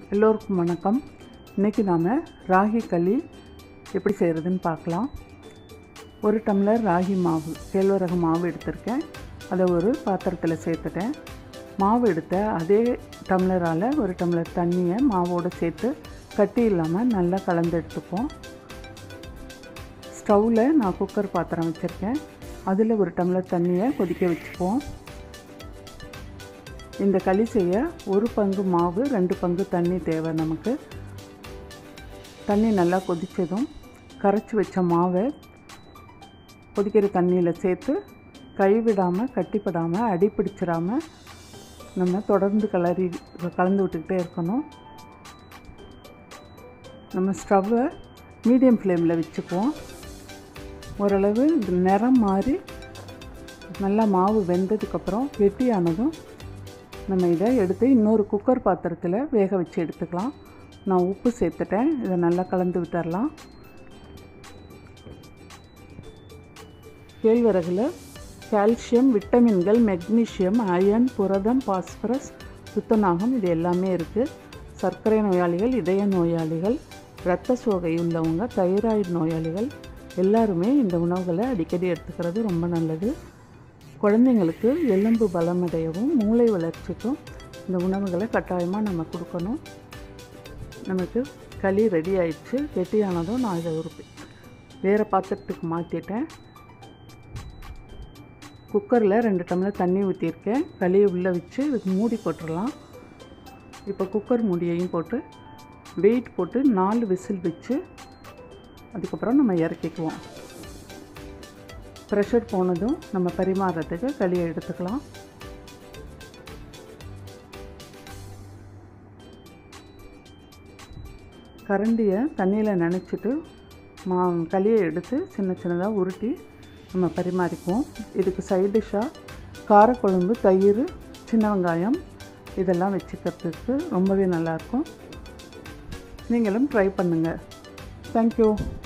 எல்லோருக்கும் வணக்கம் இன்றைக்கி நாம் ராகி களி எப்படி செய்கிறதுன்னு பார்க்கலாம் ஒரு டம்ளர் ராகி மாவு கேழ்வரகு மாவு எடுத்திருக்கேன் அதை ஒரு பாத்திரத்தில் சேர்த்துட்டேன் மாவு எடுத்த அதே டம்ளரால் ஒரு டம்ளர் தண்ணியை மாவோடு சேர்த்து கட்டி இல்லாமல் நல்லா கலந்து எடுத்துப்போம் ஸ்டவ்வில் நான் குக்கர் பாத்திரம் வச்சுருக்கேன் அதில் ஒரு டம்ளர் தண்ணியை கொதிக்க வச்சுப்போம் இந்த களி செய்ய ஒரு பங்கு மாவு ரெண்டு பங்கு தண்ணி தேவை நமக்கு தண்ணி நல்லா கொதித்ததும் கரைச்சி வச்ச மாவை கொதிக்கிற தண்ணியில் சேர்த்து கைவிடாமல் கட்டிப்படாமல் அடி பிடிச்சிடாமல் நம்ம தொடர்ந்து கலரி கலந்து விட்டுக்கிட்டே இருக்கணும் நம்ம ஸ்டவ்வை மீடியம் ஃப்ளேமில் வச்சுக்குவோம் ஓரளவு இது நிறம் மாறி நல்லா மாவு வெந்ததுக்கப்புறம் கெட்டியானதும் நம்ம இதை எடுத்து இன்னொரு குக்கர் பாத்திரத்தில் வேக வச்சு எடுத்துக்கலாம் நான் உப்பு சேர்த்துட்டேன் இதை நல்லா கலந்து விட்டுறலாம் கேழ்வரகில் கால்சியம் விட்டமின்கள் மெக்னீஷியம் அயன் புரதம் பாஸ்பரஸ் துத்தநாகம் இது எல்லாமே இருக்குது சர்க்கரை நோயாளிகள் இதய நோயாளிகள் இரத்த சோகை உள்ளவங்க தைராய்டு நோயாளிகள் எல்லாருமே இந்த உணவுகளை அடிக்கடி எடுத்துக்கிறது ரொம்ப நல்லது குழந்தைங்களுக்கு எலும்பு பலமடையவும் மூளை வளர்ச்சிக்கும் இந்த உணவுகளை கட்டாயமாக நம்ம கொடுக்கணும் நமக்கு களி ரெடி ஆயிடுச்சு கெட்டியானதும் நான் இதை ஒரு வேறு பாத்திரத்துக்கு மாற்றிட்டேன் குக்கரில் ரெண்டு டம்ளர் தண்ணி ஊற்றிருக்கேன் களியை உள்ளே வச்சு இதுக்கு மூடி போட்டுடலாம் இப்போ குக்கர் மூடியையும் போட்டு வெயிட் போட்டு நாலு விசில் வச்சு அதுக்கப்புறம் நம்ம இறக்கிக்குவோம் ப்ரெஷர் போனதும் நம்ம பரிமாறுறதுக்கு களியை எடுத்துக்கலாம் கரண்டியை தண்ணியில் நனைச்சிட்டு மா களியை எடுத்து சின்ன சின்னதாக உருட்டி நம்ம பரிமாறிக்குவோம் இதுக்கு சைட் டிஷ்ஷாக காரக்குழம்பு தயிர் சின்ன வெங்காயம் இதெல்லாம் வச்சுக்கிறதுக்கு ரொம்பவே நல்லாயிருக்கும் நீங்களும் ட்ரை பண்ணுங்கள் தேங்க்யூ